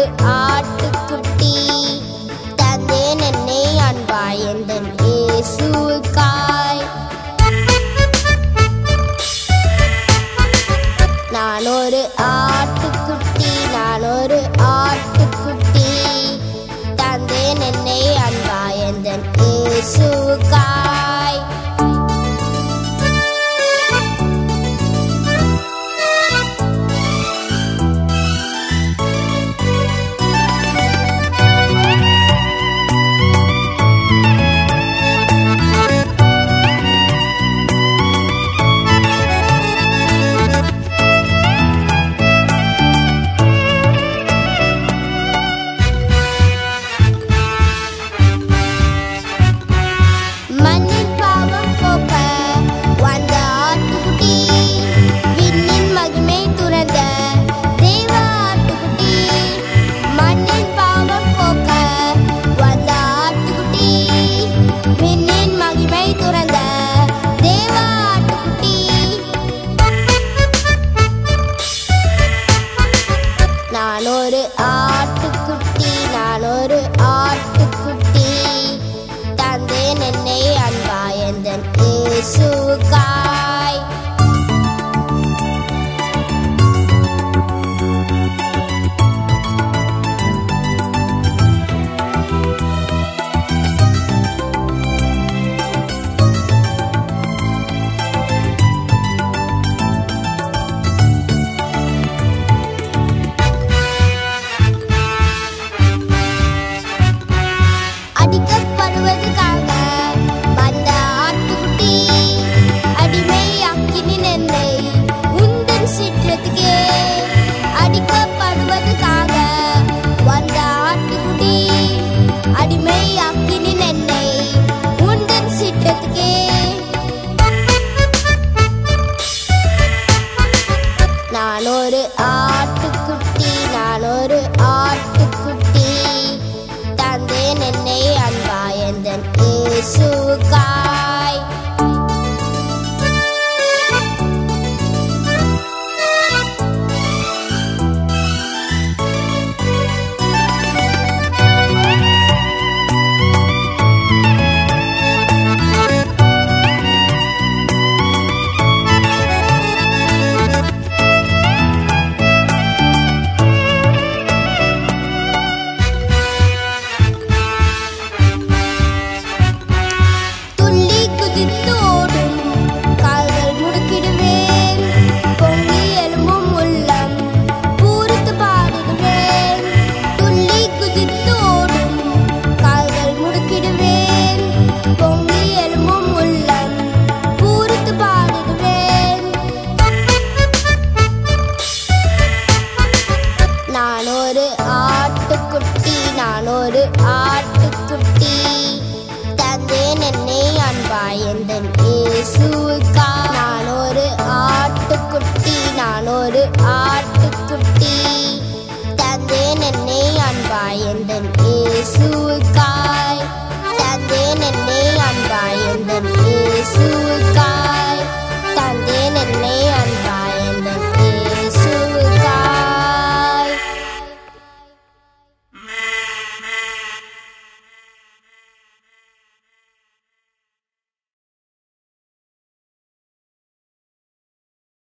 ஆட்டுக்குட்டி தந்தேன் என்னை அன்பாய் எந்தன் இயேசுவுக்காய் நான் ஒரு ஆட்டுக்குட்டி நான் ஒரு ஆட்டுக்குட்டி தந்தேன் என்னை அன்பாய் எந்தன் இயேசுவுக்காய் மண்ணின் பாவம் போக்க வந்த ஆட்டுக்குட்டி விண்ணின் மகிமை துறந்த தேவ ஆட்டுக்குட்டி மண்ணின் பாவம் போக்க வந்த ஆட்டுக்குட்டி விண்ணின் மகிமை துறந்த தேவ ஆட்டுக்குட்டி நான் ஒரு ஆட்டுக்குட்டி நான் ஒரு ஆட்டுக்குட்டி தந்தேன் என்னை அன்பாய் எந்தன் இயேசுவுக்காய் அடிக்கப்படுவதற்காக வந்த ஆட்டுக்குட்டி அடிமை அக்கினின் என்னை உந்தன் சிற்றத்துக்கே அடிக்கப்படுவதற்காக வந்த ஆட்டுக்குட்டி அடிமை அக்கினின் என்னை உந்தன் சிற்றத்துக்கே நான் ஒரு ஆட்டுக்குட்டி நான் ஒரு ஆட்டுக்குட்டி தந்தேன் என்னை அன்பாய் எந்தன் இயேசுவுக்காய் துள்ளி குதித்து ஓடும் கால்கள் முடுக்கிடுவேன் பொங்கி எழும்பும் உள்ளம் பூரித்து பாடிடுவேன் துள்ளி குதித்து ஓடும் கால்கள் முடுக்கிடுவேன் பொங்கி எழும்பும் உள்ளம் பூரித்து பாடிடுவேன் நான் ஒரு ஆட்டுக்குட்டி நான் ஒரு ஆட்டுக்குட்டி தந்தேன் என்னை அன்பாய் எந்தன் இயேசுவுக்காய் நான் ஒரு ஆட்டுக்குட்டி நான் ஒரு ஆட்டுக்குட்டி தந்தேன் என்னை அன்பாய் எந்தன் இயேசுவுக்காய் தந்தேன் என்னை அன்பாய் எந்தன் இயேசுவுக்காய்